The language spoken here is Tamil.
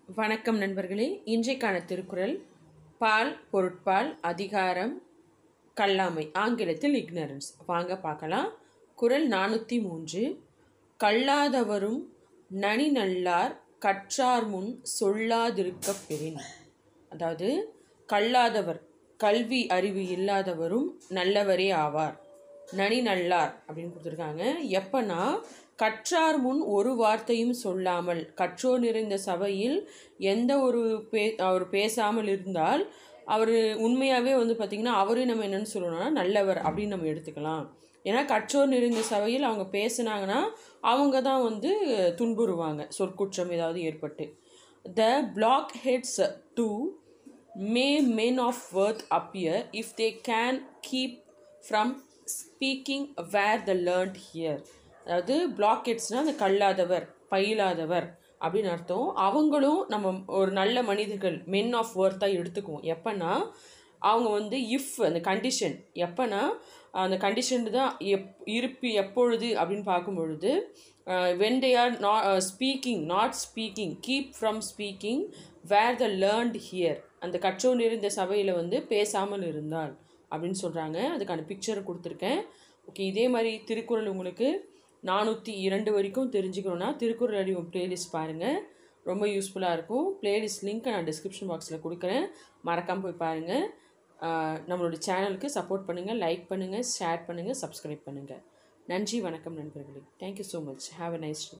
வணக்கம் நண்பர்களே இன்றைக்கான திருக்குறள் பால் பொருட்பால் அதிகாரம் கல்லாமை ஆங்கிலத்தில் இக்னரன்ஸ் வாங்க பார்க்கலாம் குறள் நானூற்றி மூன்று கல்லாதவரும் நனி நல்லார் கற்றார் முன் சொல்லாதிருக்கப் பெறின் அதாவது கல்லாதவர் கல்வி அறிவு இல்லாதவரும் நல்லவரே ஆவார் நனி நல்லார் அப்படின்னு கொடுத்துருக்காங்க எப்பனா கற்றார் முன் ஒரு வார்த்தையும் சொல்லாமல் கற்றோர் நிறைந்த சபையில் எந்த ஒரு பே அவர் பேசாமல் இருந்தால் அவர் உண்மையாகவே வந்து பார்த்திங்கன்னா அவரே நம்ம என்னென்னு சொல்லணும்னா நல்லவர் அப்படின்னு நம்ம எடுத்துக்கலாம் ஏன்னா கற்றோர் நிறைந்த சபையில் அவங்க பேசுனாங்கன்னா அவங்க தான் வந்து துன்புறுவாங்க சொற்குற்றம் ஏதாவது ஏற்பட்டு the blockheads too may men of worth appear if they can keep from speaking where the learned hear அதாவது பிளாக்கெட்ஸ்னால் அந்த கல்லாதவர் பயிலாதவர் அப்படின்னு அர்த்தம் அவங்களும் நம்ம ஒரு நல்ல மனிதர்கள் மென் ஆஃப் ஒர்த்தாக எடுத்துக்குவோம் எப்போனா அவங்க வந்து இஃப் அந்த கண்டிஷன் எப்போனா அந்த கண்டிஷன் தான் எப் இருப்பு எப்பொழுது அப்படின்னு பார்க்கும் பொழுது when they are not speaking not speaking keep from speaking where the learned hear அந்த கற்றோர் இருந்த சபையில் வந்து பேசாமல் இருந்தால் அப்படின்னு சொல்கிறாங்க அதுக்கான பிக்சரை கொடுத்துருக்கேன் ஓகே இதே மாதிரி திருக்குறள் உங்களுக்கு நானூற்றி இரண்டு வரைக்கும் தெரிஞ்சுக்கணுன்னா திருக்குறள் அறிவும் ப்ளேலிஸ்ட் பாருங்கள் ரொம்ப யூஸ்ஃபுல்லாக இருக்கும் ப்ளேலிஸ்ட் லிங்க்கை நான் டிஸ்கிரிப்ஷன் பாக்ஸில் கொடுக்குறேன் மறக்காமல் போய் பாருங்கள் நம்மளோட சேனலுக்கு சப்போர்ட் பண்ணுங்கள் லைக் பண்ணுங்கள் ஷேர் பண்ணுங்கள் சப்ஸ்கிரைப் பண்ணுங்கள் நன்றி வணக்கம் நண்பர்களே thank you so much have a nice day